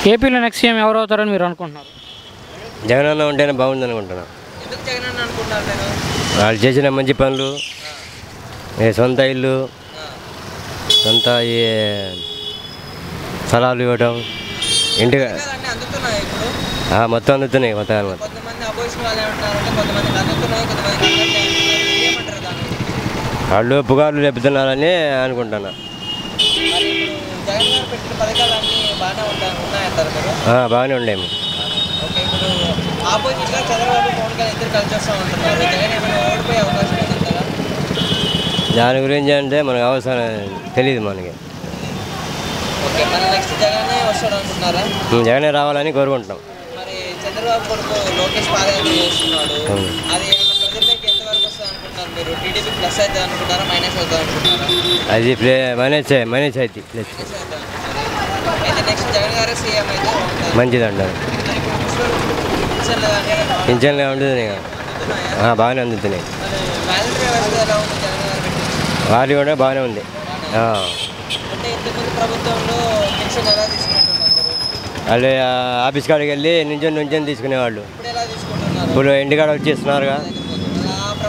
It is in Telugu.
ఏపీలో నెక్స్ట్ సీఎం ఎవరు అవుతారని మీరు అనుకుంటున్నారు జగన్ అన్న ఉంటేనే బాగుంది అనుకుంటున్నాను ఎందుకు జగన్ అని అనుకుంటున్నారు మీరు వాళ్ళు చేసిన మంచి పనులు ఏ సొంత ఇల్లు సొంత ఈ స్థలాలు ఇవ్వడం ఇంటికి అన్నీ అందుతున్నాయి ఇప్పుడు ఆ, మొత్తం అందుతున్నాయి కొత్తగా మొత్తం కొంతమంది అపోజిషన్ వాళ్ళు ఏమంటారంటే కొంతమంది అందుతున్నాయి కొంతమంది అందట్లేదు అంటున్నారు. ఏమంటారు దాన్ని వాళ్ళు పుకార్లు లేపుతున్నారని అనుకుంటున్నా మరి ఇప్పుడు జగన్ గారు పెట్టిన పథకాలన్నీ బాగానే ఉంటాయి ఉన్నాయంటారు మీరు ఆ, బాగానే ఉండేము ఓకే ఇప్పుడు ఆపోజిట్ గా చంద్రబాబు పవన్ కళ్యాణ్ ఇద్దరు కలిసి వస్తూ ఉంటున్నారు జగన్ ఏమైనా ఓడిపోయే అవకాశం ఉందంటారా దాని గురించి అంటే మనకు అవసరం తెలియదు మనకి ఓకే మరి నెక్స్ట్ జగనే వస్తాడు అనుకుంటున్నారా జగనే రావాలని కోరుకుంటున్నాం మరి చంద్రబాబు కొడుకు లోకేష్ పాదయాత్ర చేస్తున్నాడు అవును. అది ఏమైనా ప్రజల్లోకి ఎంతవరకు వస్తుంది అనుకుంటున్నారు మీరు టీడీపీ ప్లస్ అయితే అనుకుంటారా మైనస్ అవుతుంది అనుకుంటున్నారా అది ప్లే మనేజ్ మనేజ్ అయితే ప్లస్ ప్లస్ అవుతుంది అనుకుంటున్నారా? అయితే నెక్స్ట్ జగన్ గారే సీఎం అయితే బాగుంటుంది మంచిది అంటారు మరి ఇప్పుడు ముస్లిం పింఛన్లు కానీ పింఛన్లు ఉంటుంది ఇక. అందుతున్నాయా? ఆ, బాగానే అందుతున్నాయి మరి వాలంటరీ వ్యవస్థ ఎలా ఉంది జగన్ గారు పెట్టి వారి కూడా బాగానే ఉంది ఆ. అంటే ఇంతకుముందు ప్రభుత్వంలో పెన్షన్ ఎలా తీసుకుంటున్నారు మీరు వాళ్ళు ఆ, ఆఫీస్ కాడికి వెళ్ళి నుంచొని నుంచొని తీసుకునేవాళ్ళు ఇప్పుడు ఎలా తీసుకుంటున్నారు ఇప్పుడు ఇంటికాడ వచ్చేస్తున్నారుగా దగ్గర